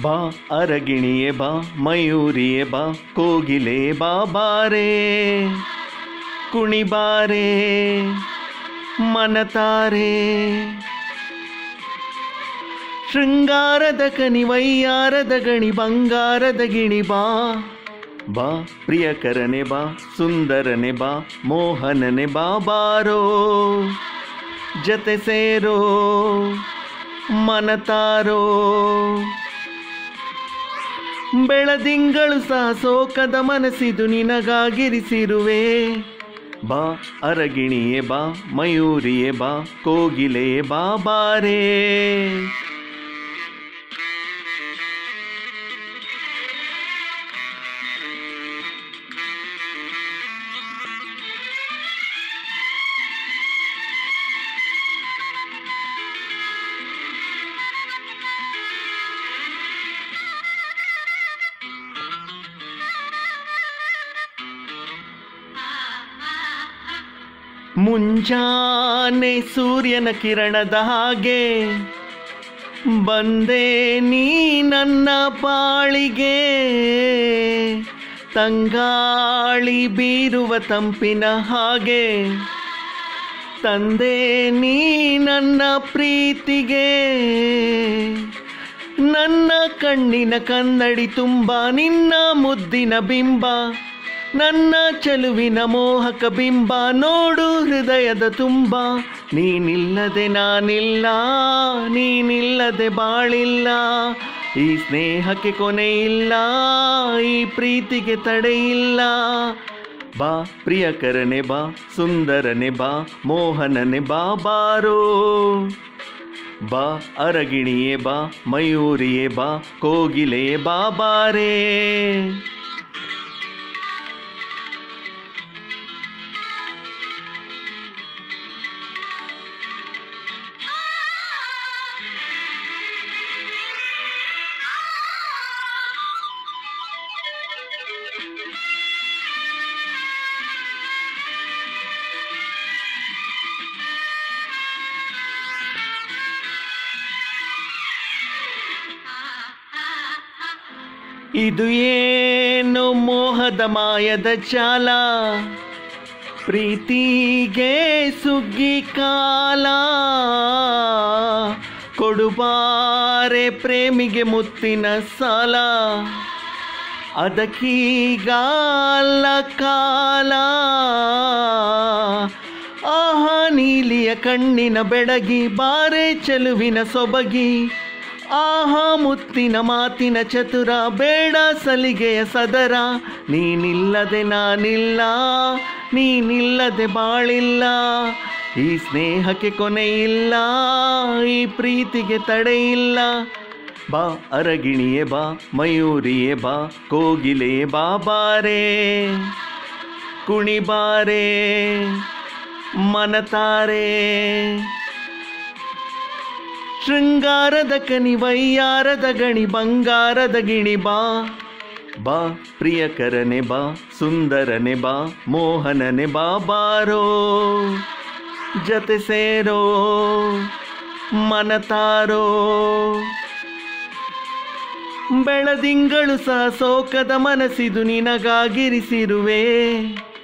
ಬಾ ಅರಗಿಣಿಯೇ ಬಾ ಮಯೂರಿಯೇ ಬಾ ಕೋಗಿಲೆ ಬಾ ಬಾರೆ ಕುಣಿಬಾರೆ ಮನತಾರೆ ಶೃಂಗಾರದ ಕನಿ ವೈಯಾರದ ಗಣಿ ಬಂಗಾರದ ಗಿಣಿ ಬಾ ಬಾ ಪ್ರಿಯಕರನೆ ಬಾ ಸುಂದರನೆ ಬಾ ಮೋಹನನೆ ಬಾ ಬಾರೋ ಜತೆ ಸೇರೋ ಮನತಾರೋ ಬೆಳದಿಂಗಳು ಸಹ ಸೋಕದ ಮನಸ್ಸಿದು ನಿನಗಾಗಿರಿಸಿರುವೆ ಬಾ ಅರಗಿಣಿಯೇ ಬಾ ಮಯೂರಿಯೇ ಬಾ ಕೋಗಿಲೆ ಬಾ ಬಾರೇ ಮುಂಜಾನೆ ಸೂರ್ಯನ ಕಿರಣದ ಹಾಗೆ ಬಂದೆ ನೀ ನನ್ನ ಪಾಳಿಗೆ ತಂಗಾಳಿ ಬೀರುವ ತಂಪಿನ ಹಾಗೆ ತಂದೆ ನೀ ನನ್ನ ಪ್ರೀತಿಗೆ ನನ್ನ ಕಣ್ಣಿನ ಕನ್ನಡಿ ತುಂಬ ನಿನ್ನ ಮುದ್ದಿನ ಬಿಂಬ ನನ್ನ ಚೆಲುವಿನ ಮೋಹಕ ಬಿಂಬ ನೋಡು ಹೃದಯದ ತುಂಬ ನೀನಿಲ್ಲದೆ ನಾನಿಲ್ಲ ನೀನಿಲ್ಲದೆ ಬಾಳಿಲ್ಲ ಈ ಸ್ನೇಹಕ್ಕೆ ಕೊನೆ ಇಲ್ಲ ಈ ಪ್ರೀತಿಗೆ ತಡೆಯಿಲ್ಲ ಬಾ ಪ್ರಿಯಕರನೆ ಬಾ ಸುಂದರನೆ ಬಾ ಮೋಹನನೆ ಬಾ ಬಾರೋ ಬಾ ಅರಗಿಣಿಯೇ ಬಾ ಮಯೂರಿಯೇ ಬಾ ಕೋಗಿಲೆ ಬಾ ಬಾರೇ ಇದು ಏನು ಮೋಹದ ಮಾಯದ ಚಾಲ ಪ್ರೀತಿಗೆ ಸುಗ್ಗಿ ಕಾಲ ಕೊಡುಬಾರೆ ಪ್ರೇಮಿಗೆ ಮುತ್ತಿನ ಸಾಲ ಅದಕ್ಕೀಗ ಅಲ್ಲ ಕಾಲ ಆಹಾ ನೀಲಿಯ ಕಣ್ಣಿನ ಬೆಡಗಿ ಬಾರೆ ಚೆಲುವಿನ ಸೊಬಗಿ ಆಹಾ ಮುತ್ತಿನ ಮಾತಿನ ಚತುರ ಬೇಡ ಸಲಿಗೆಯ ಸದರ ನೀನಿಲ್ಲದೆ ನಾನಿಲ್ಲ ನೀನಿಲ್ಲದೆ ಬಾಳಿಲ್ಲ ಈ ಸ್ನೇಹಕ್ಕೆ ಕೊನೆ ಇಲ್ಲ ಈ ಪ್ರೀತಿಗೆ ತಡೆ ಇಲ್ಲ ಬಾ ಅರಗಿಣಿಯೇ ಬಾ ಮಯೂರಿಯೇ ಬಾ ಕೋಗಿಲೆ ಬಾ ಬಾರೇ ಕುಣಿಬಾರೆ ಮನತಾರೆ ಶೃಂಗಾರದ ಕನಿ ವೈಯಾರದ ಗಣಿ ಬಂಗಾರದ ಗಿಣಿ ಬಾ ಬಾ ಪ್ರಿಯಕರನೆ ಬಾ ಸುಂದರನೆ ಬಾ ಮೋಹನನೆ ಬಾ ಬಾರೋ ಜತೆ ಸೇರೋ ಮನತಾರೋ ಬೆಳದಿಂಗಳು ಸಹ ಸೋಕದ ಮನಸ್ಸಿದು ನಿನಗಾಗಿರಿಸಿರುವೆ